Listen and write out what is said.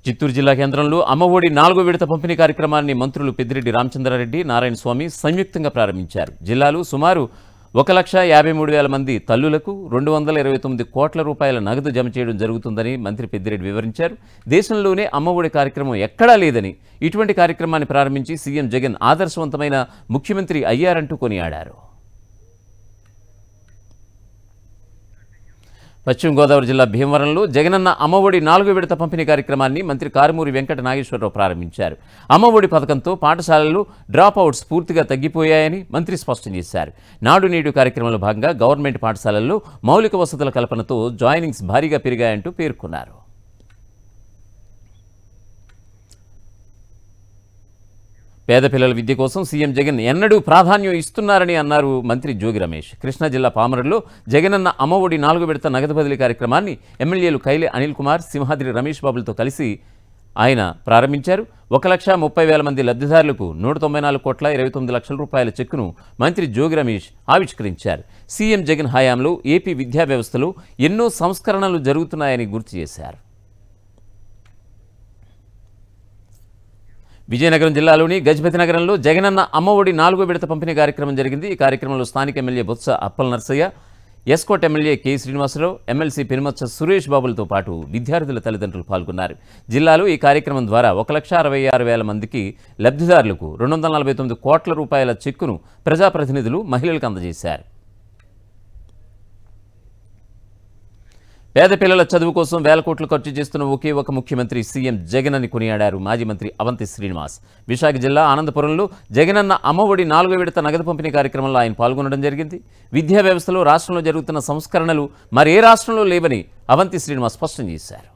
చిత్తూరు జిల్లా కేంద్రంలో అమ్మఒడి నాలుగో విడత పంపిణీ కార్యక్రమాన్ని మంత్రులు పెద్దిరెడ్డి రామచంద్రారెడ్డి నారాయణ స్వామి సంయుక్తంగా ప్రారంభించారు జిల్లాలో సుమారు ఒక లక్ష యాభై మూడు వేల మంది తల్లులకు రెండు వందల ఇరవై తొమ్మిది కోట్ల రూపాయల నగదు జమ చేయడం జరుగుతుందని మంత్రి పెద్దిరెడ్డి వివరించారు దేశంలోనే అమ్మఒడి కార్యక్రమం ఎక్కడా లేదని ఇటువంటి కార్యక్రమాన్ని ప్రారంభించి సీఎం జగన్ ఆదర్శవంతమైన ముఖ్యమంత్రి అయ్యారంటూ కొనియాడారు పశ్చిమ గోదావరి జిల్లా భీమవరంలో జగనన్న అమ్మఒడి నాలుగో విడత పంపిణీ కార్యక్రమాన్ని మంత్రి కారుమూరి వెంకట నాగేశ్వరరావు ప్రారంభించారు అమ్మఒడి పథకంతో పాఠశాలలు డ్రాప్ అవుట్స్ పూర్తిగా తగ్గిపోయాయని మంత్రి స్పష్టం చేశారు నాడు నేడు కార్యక్రమంలో భాగంగా గవర్నమెంట్ పాఠశాలల్లో మౌలిక వసతుల కల్పనతో జాయినింగ్స్ భారీగా పెరిగాయంటూ పేర్కొన్నారు పేద పిల్లల విద్య కోసం సీఎం జగన్ ఎన్నడూ ప్రాధాన్యం ఇస్తున్నారని అన్నారు మంత్రి జోగి రమేష్ కృష్ణా జిల్లా పామరులో జగనన్న అమ్మఒడి నాలుగు విడత నగదు బదిలీ కార్యక్రమాన్ని ఎమ్మెల్యేలు కైలే అనిల్ కుమార్ సింహాద్రి రమేష్ బాబులతో కలిసి ఆయన ప్రారంభించారు ఒక లక్ష ముప్పై వేల మంది లబ్ధిదారులకు నూట తొంభై నాలుగు కోట్ల ఇరవై తొమ్మిది లక్షల రూపాయల చెక్కును మంత్రి జోగి రమేష్ ఆవిష్కరించారు సీఎం జగన్ హయాంలో ఏపీ విద్యా వ్యవస్థలో ఎన్నో సంస్కరణలు జరుగుతున్నాయని గుర్తు చేశారు విజయనగరం జిల్లాలోని గజపతి నగరంలో జగనన్న అమ్మఒడి నాలుగో విడత పంపిణీ కార్యక్రమం జరిగింది ఈ కార్యక్రమంలో స్థానిక MLA Botsa Appal Narsayya SKota MLA K Srinivasarao MLC Penumatsa Suresh బాబులతో పాటు విద్యార్థుల తల్లిదండ్రులు పాల్గొన్నారు జిల్లాలో ఈ కార్యక్రమం ద్వారా ఒక లక్ష అరవై ఆరు వేల మందికి లబ్ధిదారులకు రెండు వందల నలభై తొమ్మిది కోట్ల రూపాయల చెక్కును ప్రజాప్రతినిధులు మహిళలకు అందజేశారు పేద పిల్లల చదువు కోసం వేల కోట్లు ఖర్చు చేస్తున్న ఒకే ఒక ముఖ్యమంత్రి సీఎం జగన్ అని కొనియాడారు మాజీ మంత్రి అవంతి శ్రీనివాస్ విశాఖ జిల్లా ఆనందపురంలో జగనన్న అమ్మఒడి నాలుగో విడత నగదు పంపిణీ కార్యక్రమంలో ఆయన పాల్గొనడం జరిగింది విద్యా వ్యవస్థలో రాష్ట్రంలో జరుగుతున్న సంస్కరణలు మరే రాష్ట్రంలో లేవని అవంతి శ్రీనివాస్ స్పష్టం చేశారు